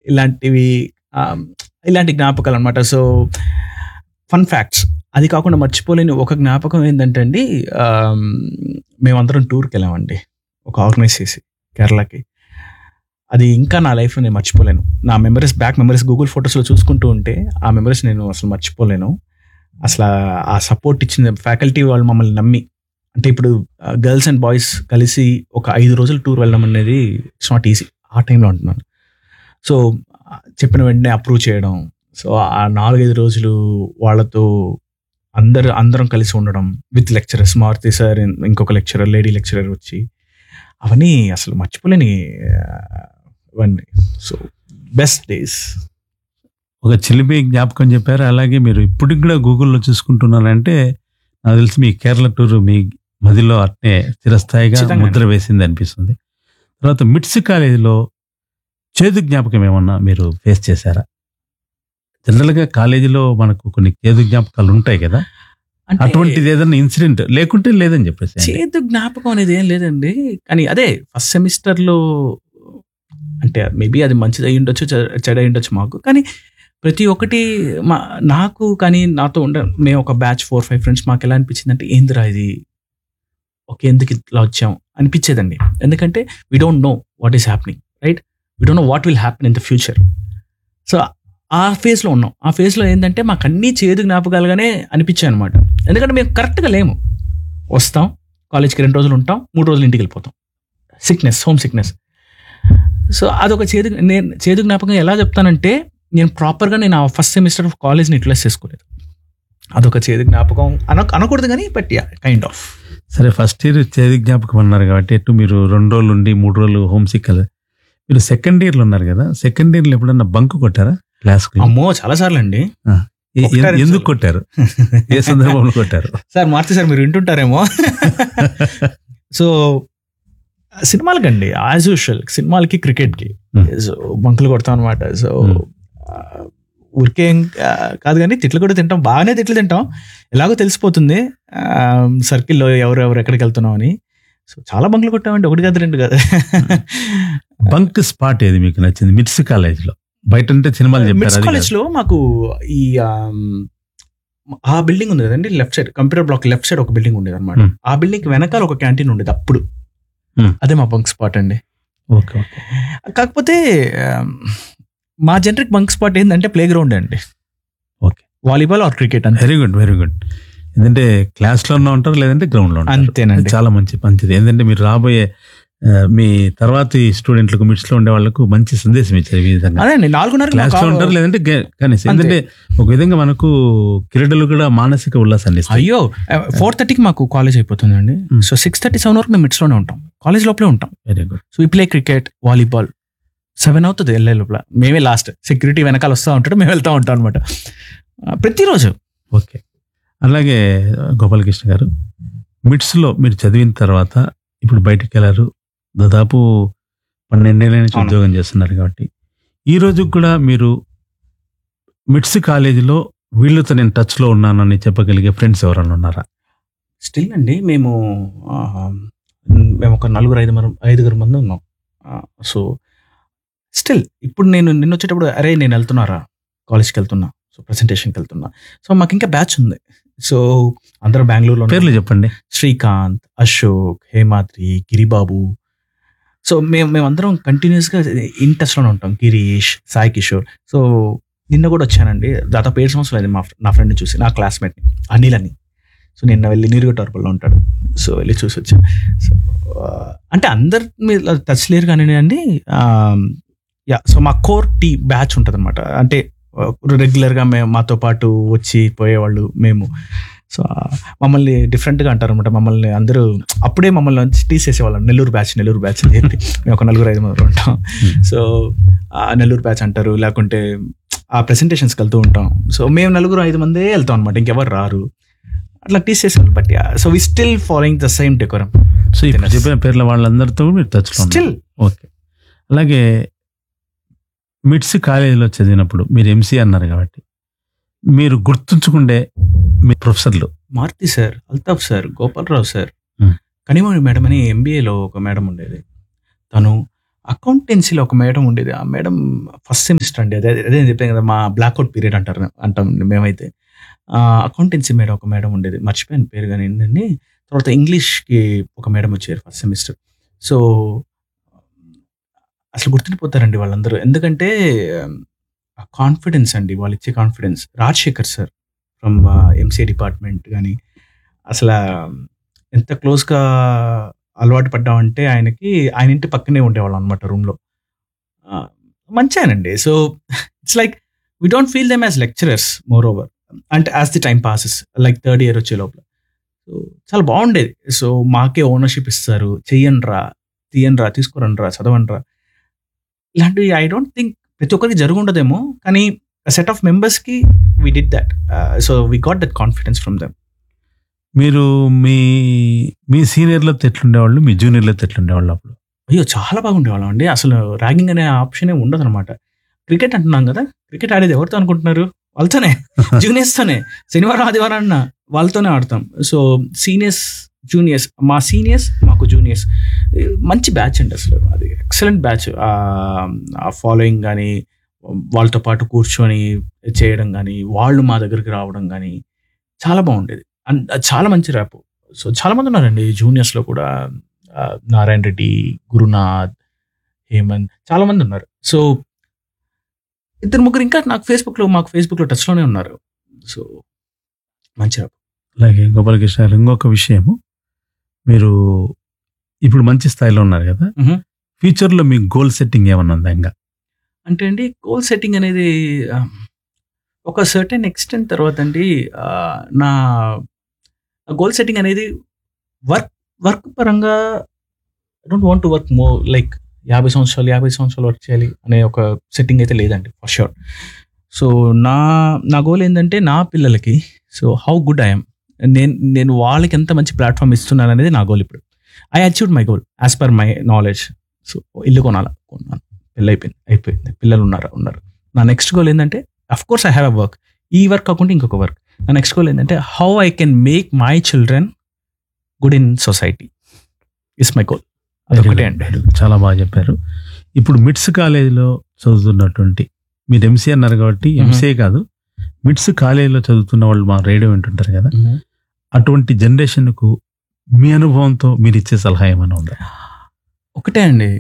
ఇలాంటివి ఆ, ఇలాంటి జ్ఞాపకాలు అనమాట సో ఫన్ ఫ్యాక్ట్స్ అది కాకుండా మర్చిపోలేని ఒక జ్ఞాపకం ఏంటంటే అండి ఆ, మేమందరం టూర్కి వెళ్ళామండి ఒక ఆర్గనైజ్ చేసి కేరళకి అది ఇంకా నా లైఫ్లో నేను మర్చిపోలేను నా మెమరీస్ బ్యాక్ మెమరీస్ గూగుల్ ఫొటోస్లో చూసుకుంటూ ఉంటే ఆ మెమరీస్ నేను అసలు మర్చిపోలేను అసలు ఆ సపోర్ట్ ఇచ్చిన ఫ్యాకల్టీ వాళ్ళు మమ్మల్ని నమ్మి అంటే ఇప్పుడు గర్ల్స్ అండ్ బాయ్స్ కలిసి ఒక ఐదు రోజులు టూర్ వెళ్ళడం అనేది ఇట్స్ నాట్ ఈజీ ఆ టైంలో అంటున్నాను సో చెప్పిన వెంటనే అప్రూవ్ చేయడం సో ఆ నాలుగైదు రోజులు వాళ్ళతో అందరు అందరం కలిసి ఉండడం విత్ లెక్చరర్స్ మారుతి సార్ ఇంకొక లెక్చరర్ లేడీ లెక్చరర్ వచ్చి అవన్నీ అసలు మర్చిపోలేని ఆ, ఇవన్నీ సో బెస్ట్ డేస్ ఒక చిలిపి జ్ఞాపకం చెప్పారు అలాగే మీరు ఇప్పటికి కూడా గూగుల్లో చూసుకుంటున్నారంటే నాకు తెలిసి మీ కేరళ టూర్ మీ మదిలో అట్నే చిరస్థాయిగా ఖచ్చితంగా. ముద్ర వేసింది అనిపిస్తుంది తర్వాత మిట్స్ కాలేజీలో చేదు జ్ఞాపకం ఏమన్నా మీరు ఫేస్ చేశారా జనరల్గా కాలేజీలో మనకు కొన్ని చేదు జ్ఞాపకాలు ఉంటాయి కదా అంటే అటువంటిది ఏదైనా ఇన్సిడెంట్ లేకుంటే లేదని చెప్పేసి చేదు జ్ఞాపకం అనేది ఏం లేదండి కానీ అదే ఫస్ట్ సెమిస్టర్లో అంటే మేబీ అది మంచిది అయి ఉండొచ్చు చె- చెడు అయి ఉండొచ్చు మాకు కానీ ప్రతి ఒక్కటి మా నాకు కానీ నాతో ఉండ మేము ఒక బ్యాచ్ ఫోర్ ఫైవ్ ఫ్రెండ్స్ మాకు ఎలా అనిపించింది అంటే ఏందిరా ఇది ఓకే ఎందుకు ఇట్లా వచ్చాం అనిపించేదండి ఎందుకంటే we don't know what is happening right we don't know what will happen in the future so ఆ ఫేజ్లో ఉన్నాం ఆ ఫేజ్లో ఏంటంటే మాకు అన్నీ చేదు జ్ఞాపకాలుగానే అనిపించాయి అనమాట ఎందుకంటే మేము కరెక్ట్గా లేము వస్తాం కాలేజ్కి రెండు రోజులు ఉంటాం మూడు రోజులు ఇంటికి వెళ్ళిపోతాం సిక్నెస్ హోమ్ సిక్నెస్ సో అదొక చేదు నేను చేదు జ్ఞాపకం ఎలా చెప్తానంటే నేను ప్రాపర్గా నేను ఆ ఫస్ట్ సెమిస్టర్ ఆఫ్ కాలేజ్ని యూటిలైజ్ చేసుకోలేదు అదొక చేదు జ్ఞాపకం అన అనకూడదు కానీ బట్ యా కైండ్ ఆఫ్ సరే ఫస్ట్ ఇయర్ చేదు జ్ఞాపకం అన్నారు కాబట్టి ఎటు మీరు రెండు రోజులు ఉండి మూడు రోజులు హోమ్ సిక్ కదా మీరు సెకండ్ ఇయర్లో ఉన్నారు కదా సెకండ్ ఇయర్లో ఎప్పుడన్నా బంక్ కొట్టారా క్లాస్ అమ్మో చాలా సార్లు అండి ఒకసారి ఎందుకు సార్. కొట్టారు ఏ సందర్భంలో కొట్టారు సార్ మార్చి సార్ మీరు వింటుంటారేమో సో సినిమాలకండి యాజ్ యూజువల్ సినిమాలకి క్రికెట్కి Hmm. సో బంకులు కొడతాం అనమాట సో Hmm. ఊరికే ఏం, ఆ, కాదు కానీ తిట్లు కూడా తింటాం బాగానే తిట్లు తింటాం ఎలాగో తెలిసిపోతుంది సర్కిల్లో ఎవరు ఎవరు ఎక్కడికి వెళ్తున్నాం అని సో చాలా బంకులు కొట్టామండి ఒకటి కాదు రెండు కాదు బంక్ స్పాట్ ఏది మీకు నచ్చింది మిట్స్ కాలేజ్ లో బయట ఉంటే సినిమాలు చెప్పారు మిడ్స్ అది కాలేజ్ కాదు. లో మాకు ఈ ఆమ్, ఆ బిల్డింగ్ ఉంది కదండి left side computer block left side ఒక బిల్డింగ్ ఉండేది అనమాట Hmm. ఆ బిల్డింగ్ వెనకాల ఒక క్యాంటీన్ ఉండేది అప్పుడు Hmm. అదే మా బంక్ స్పాట్ అండి ఓకే ఓకే కాకపోతే ఆమ్, మా జనరిక్ బంక్ స్పాట్ ఏంటంటే ప్లే గ్రౌండ్ అండి Okay. వాలీబాల్ ఆర్ క్రికెట్ అంతే వెరీ గుడ్ వెరీ గుడ్ ఎందుకంటే క్లాస్ లో ఉన్నా ఉంటారు లేదంటే గ్రౌండ్ లో ఉంటారు అంతేనండి చాలా మంచి మంచిది ఏంటంటే మీరు రాబోయే ఆ, మీ తర్వాత ఈ స్టూడెంట్లకు మిడ్స్ లో ఉండే వాళ్ళకు మంచి సందేశం ఇచ్చారు ఈ విధంగా అదే అండి నాలుగున్నర క్లాస్ లో ఉంటారు లేదంటే గే- కానీ ఎందుకంటే ఒక విధంగా మనకు క్రీడలు కూడా మానసిక ఉల్లాసాన్ని ఇస్తాయి అయ్యో ఫోర్ థర్టీకి మాకు కాలేజ్ అయిపోతుందండి Hmm. So six thirty seven వరకు మేము మిడ్స్ లోనే ఉంటాం కాలేజ్ లోపలే ఉంటాం వెరీ గుడ్ సో ఈ ప్లే క్రికెట్ వాలీబాల్ సెవెన్ అవుతుంది వెళ్ళే లోపల మేమే లాస్ట్ సెక్యూరిటీ వెనకాల వస్తూ ఉంటాడు మేము వెళ్తూ ఉంటాం అనమాట ప్రతిరోజు ఓకే అలాగే గోపాలకృష్ణ గారు మిడ్స్ లో మీరు చదివిన తర్వాత ఇప్పుడు బయటికి వెళ్ళారు దాదాపు పన్నెండేళ్ళ నుంచి అవును. ఉద్యోగం చేస్తున్నారు కాబట్టి ఈ రోజు కూడా మీరు మిడ్స్ కాలేజీలో వీళ్ళతో నేను టచ్ లో ఉన్నానని చెప్పగలిగే ఫ్రెండ్స్ ఎవరైనా ఉన్నారా స్టిల్ అండి మేము ఆ, మేము ఒక నలుగురు ఐదు మంది ఐదుగురు మంది ఉన్నాం సో స్టిల్ ఇప్పుడు నేను నిన్న వచ్చేటప్పుడు అరే నేను వెళ్తున్నారా కాలేజ్కి వెళ్తున్నా సో ప్రెసెంటేషన్కి వెళ్తున్నా సో మాకు ఇంకా బ్యాచ్ ఉంది సో అందరూ బెంగళూరులో పేర్లు చెప్పండి శ్రీకాంత్ అశోక్ హేమాద్రి గిరిబాబు సో మేము మేమందరం కంటిన్యూస్గా ఇన్ టచ్లోనే ఉంటాం గిరీష్ సాయి కిషోర్ సో నిన్న కూడా వచ్చానండి దాదాపు ఏడు సంవత్సరాలు అయింది మా నా ఫ్రెండ్ని చూసి నా క్లాస్మేట్ని అనిల్ అని సో నిన్న వెళ్ళి నీరుగట్ట టర్పుల్లో ఉంటాడు సో వెళ్ళి చూసి వచ్చాను సో ఆ, అంటే అందరి మీద టచ్ లేరు కానీ అండి యా సో మా కోర్ టీ బ్యాచ్ ఉంటుంది అనమాట అంటే రెగ్యులర్గా మేము మాతో పాటు వచ్చి పోయేవాళ్ళు మేము సో ఆ, మమ్మల్ని డిఫరెంట్గా అంటారు అనమాట మమ్మల్ని అందరూ అప్పుడే మమ్మల్ని వచ్చి తీసేసేవాళ్ళం నెల్లూరు బ్యాచ్ నెల్లూరు బ్యాచ్ అని చెప్పి మేము ఒక నలుగురు ఐదు మంది ఉంటాం సో ఆ నెల్లూరు బ్యాచ్ అంటారు లేకుంటే ఆ ప్రెసెంటేషన్స్కి వెళ్తూ ఉంటాం సో మేము నలుగురు ఐదు మందే వెళ్తాం అనమాట ఇంకెవరు రారు అట్లా తీసేసేవాళ్ళు but so we still following the same decorum so ఇప్పుడు చెప్పిన పేర్ల వాళ్ళందరితో కూడా మీరు టచ్ లో ఉన్నారు. స్టిల్ ఓకే అలాగే మిడ్స్ కాలేజీలో చదివినప్పుడు మీరు ఎంసీ అన్నారు కాబట్టి మీరు గుర్తుంచుకుండే మీ ప్రొఫెసర్లు Maruti sir Altaf sir Gopalarao sir Hmm. Kanimoni madam అని ఎంబీఏలో ఒక మేడం ఉండేది తను అకౌంటెన్సీలో ఒక మేడం ఉండేది ఆ మేడం ఫస్ట్ సెమిస్టర్ అండి అదే అదే నేను చెప్పాను కదా మా బ్లాక్అవుట్ పీరియడ్ అంటారు అంటాం మేమైతే అకౌంటెన్సీ మేడం ఒక మేడం ఉండేది మర్చిపోయాను పేరు కానీ ఏంటండి తర్వాత ఇంగ్లీష్కి ఒక మేడం వచ్చారు ఫస్ట్ సెమిస్టర్ సో అసలు గుర్తుండిపోతారండి వాళ్ళందరూ ఎందుకంటే ఆ కాన్ఫిడెన్స్ అండి వాళ్ళు ఇచ్చే confidence Rajasekhar sir from MCA department కానీ అసలు ఎంత క్లోజ్గా అలవాటు పడ్డామంటే ఆయనకి ఆయన ఇంటి పక్కనే ఉండేవాళ్ళం అనమాట రూమ్లో మంచిగానండి so it's like we don't feel them as lecturers more over అంటే as the time passes like third year వచ్చే లోపల సో చాలా బాగుండేది సో మాకే ఓనర్షిప్ ఇస్తారు చెయ్యండ్రా తీయండ్రా తీసుకురండ్రా చదవండ్రా ఇలాంటివి ఐ డోంట్ థింక్ ప్రతి ఒక్కరికి జరుగుండదేమో కానీ సెట్ ఆఫ్ మెంబర్స్కి we did that so we got that confidence from them మీరు మీ మీ సీనియర్లతో ఎట్లుండేవాళ్ళు మీ జూనియర్లతో ఎట్లుండేవాళ్ళు అప్పుడు అయ్యో చాలా బాగుండేవాళ్ళం అండి అసలు ర్యాగింగ్ అనే ఆప్షనే ఉండదు అనమాట క్రికెట్ అంటున్నాం కదా క్రికెట్ ఆడేది ఎవరితో అనుకుంటున్నారు వాళ్ళతోనే జూనియర్స్తోనే శనివారం ఆదివారం అన్న వాళ్ళతోనే ఆడతాం సో సీనియర్స్ జూనియర్స్ మా సీనియర్స్ మాకు జూనియర్స్ మంచి బ్యాచ్ అండి అసలు అది ఎక్సలెంట్ బ్యాచ్ ఆ ఫాలోయింగ్ కానీ వాళ్ళతో పాటు కూర్చొని చేయడం కానీ వాళ్ళు మా దగ్గరికి రావడం కానీ చాలా బాగుండేది అండ్ చాలా మంచి ర్యాప్ సో చాలా మంది ఉన్నారండి జూనియర్స్లో కూడా ఆ, నారాయణ రెడ్డి గురునాథ్ హేమంత్ చాలా మంది ఉన్నారు సో ఇద్దరు ముగ్గురు ఇంకా నాకు ఫేస్బుక్లో మాకు ఫేస్బుక్లో టచ్లోనే ఉన్నారు సో మంచి ర్యాప్ అలాగే గోపాలకృష్ణ గారు ఇంకొక విషయము మీరు ఇప్పుడు మంచి స్థాయిలో ఉన్నారు కదా మ్హూ. ఫ్యూచర్లో మీ గోల్ సెట్టింగ్ ఏమన్నా ఉందా ఇంకా అంటే అండి గోల్ సెట్టింగ్ అనేది ఆ, ఒక సర్టెన్ ఎక్స్టెంట్ తర్వాత అండి ఆ, నా గోల్ సెట్టింగ్ అనేది వర్క్ వర్క్ పరంగా don't want to work more like యాభై సంవత్సరాలు యాభై సంవత్సరాలు వర్క్ చేయాలి అనే ఒక సెట్టింగ్ అయితే లేదండి ఫర్ షూర్ సో నా నా గోల్ ఏంటంటే నా పిల్లలకి సో హౌ గుడ్ ఐఎమ్ నేను నేను వాళ్ళకి ఎంత మంచి ప్లాట్ఫామ్ ఇస్తున్నాను అనేది నా గోల్ ఇప్పుడు I achieved my goal as per my knowledge so ఇల్లు కొనాలా కొన్నాను పెళ్ళి అయిపోయింది అయిపోయింది పిల్లలు ఉన్నారు ఉన్నారు నా నెక్స్ట్ గోల్ ఏంటంటే of course I have a work ఈ వర్క్ కాకుండా ఇంకొక వర్క్ నా నెక్స్ట్ గోల్ ఏంటంటే how I can make my children good in society is my goal అదొకటే అండి Very good. చాలా బాగా చెప్పారు ఇప్పుడు మిట్స్ కాలేజీలో చదువుతున్నటువంటి మీరు ఎంసీ అన్నారు కాబట్టి Mhm. ఎంసీఏ కాదు మిట్స్ కాలేజీలో చదువుతున్న వాళ్ళు మా రేడియో వింటుంటారు కదా అటువంటి జనరేషన్కు మీ అనుభవంతో మీరు ఇచ్చే సలహా ఏమైనా ఉందా ఒకటే అండి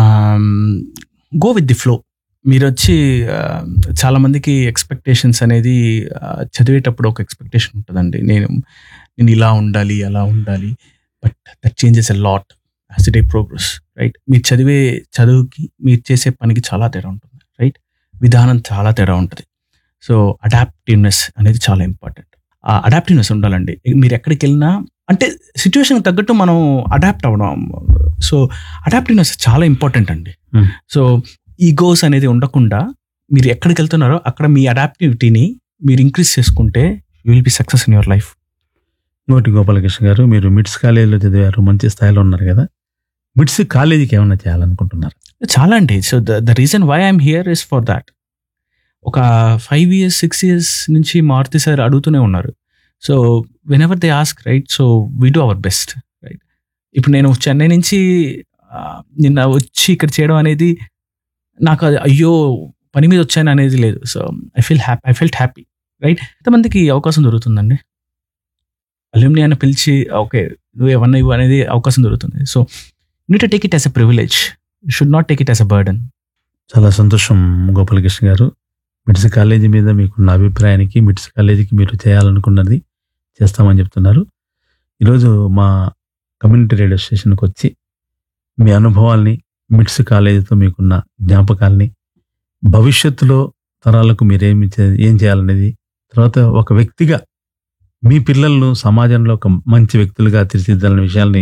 గో విత్ ది ఫ్లో మీరు వచ్చి ఆ, చాలా మందికి ఎక్స్పెక్టేషన్స్ అనేది ఆ, చదివేటప్పుడు ఒక ఎక్స్పెక్టేషన్ ఉంటుందండి నేను నేను ఇలా ఉండాలి అలా ఉండాలి but that changes a lot as day progress right మీరు చదివే చదువుకి మీరు చేసే పనికి చాలా తేడా ఉంటుంది రైట్ విధానం చాలా తేడా ఉంటుంది సో అడాప్టివ్నెస్ అనేది చాలా ఇంపార్టెంట్ ఆ అడాప్టివ్నెస్ ఉండాలండి మీరు ఎక్కడికి వెళ్ళినా అంటే సిచ్యువేషన్ తగ్గట్టు మనం అడాప్ట్ అవ్వడం సో అడాప్టివ్నెస్ చాలా ఇంపార్టెంట్ అండి Hmm. సో ఈగోస్ అనేది ఉండకుండా మీరు ఎక్కడికి వెళ్తున్నారో అక్కడ మీ అడాప్టివిటీని మీరు ఇంక్రీజ్ చేసుకుంటే you will be success in your life ఇంకోటి గోపాలకృష్ణ గారు మీరు మిట్స్ కాలేజీలో చదివారు మంచి స్థాయిలో ఉన్నారు కదా మిట్స్ కాలేజీకి ఏమైనా చేయాలనుకుంటున్నారు చాలా అండి so the the reason why I'm here is for that ఒక ఫైవ్ ఇయర్స్ సిక్స్ ఇయర్స్ నుంచి మారుతి సార్ అడుగుతూనే ఉన్నారు so whenever they ask right so we do our best right ఇప్పుడు నేను చెన్నై నుంచి ఆ, నిన్న వచ్చి ఇక్కడ చేయడం అనేది నాకు అది అయ్యో పని మీద వచ్చాను అనేది లేదు so I feel happy I felt happy right ఎంతమందికి అవకాశం దొరుకుతుందండి అల్యూమిని అని పిలిచి ఓకే నువ్వు ఏమన్నా ఇవ్వు అనేది అవకాశం దొరుకుతుంది so you to take it as a privilege you should not take it as a burden చాలా సంతోషం గోపాలకృష్ణ గారు మిట్స్ కాలేజీ మీద మీకున్న అభిప్రాయానికి మిట్స్ కాలేజీకి మీరు చేయాలనుకున్నది చేస్తామని చెప్తున్నారు ఈరోజు మా కమ్యూనిటీ రేడియో స్టేషన్కి వచ్చి మీ అనుభవాల్ని మిట్స్ కాలేజీతో మీకున్న జ్ఞాపకాల్ని భవిష్యత్తులో తరాలకు మీరేమి చే- ఏం చేయాలనేది తర్వాత ఒక వ్యక్తిగా మీ పిల్లలను సమాజంలో ఒక మంచి వ్యక్తులుగా తీర్చిదిద్దాలనే విషయాల్ని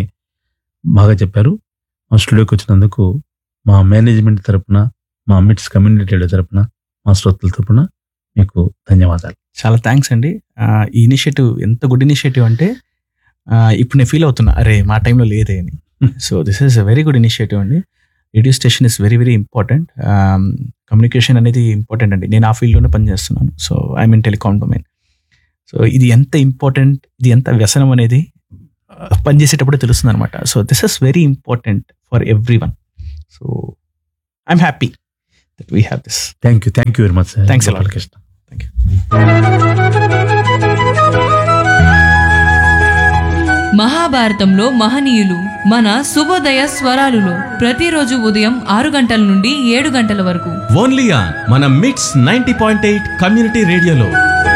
బాగా చెప్పారు మా స్టూడియోకి వచ్చినందుకు మా మేనేజ్మెంట్ తరపున మా మిట్స్ కమ్యూనిటీ రేడియో తరపున మా శ్రోతల తరపున మీకు ధన్యవాదాలు చాలా థ్యాంక్స్ అండి ఆ, ఈ ఇనిషియేటివ్ ఎంత గుడ్ ఇనిషియేటివ్ అంటే ఆ, ఇప్పుడు నేను ఫీల్ అవుతున్నా అరే మా టైంలో లేదే అని so this is a very good initiative అండి radio station is very very important communication అనేది ఇంపార్టెంట్ అండి నేను ఆ ఫీల్డ్లోనే పనిచేస్తున్నాను so I mean telecom domain so ఇది ఎంత ఇంపార్టెంట్ ఇది ఎంత వ్యసనం అనేది ఆ, పనిచేసేటప్పుడే తెలుస్తుంది అనమాట so this is very important for everyone so I'm happy that we have this thank you thank you very much Thanks a lot. Gopalakrishna thank you మహాభారతంలో మహనీయులు మన శుభోదయ స్వరాలులో ప్రతిరోజు ఉదయం ఆరు గంటల నుండి ఏడు గంటల వరకు ఓన్లీ ఆన్ మన మిట్స్ నైన్టీ పాయింట్ ఎయిట్ కమ్యూనిటీ రేడియోలో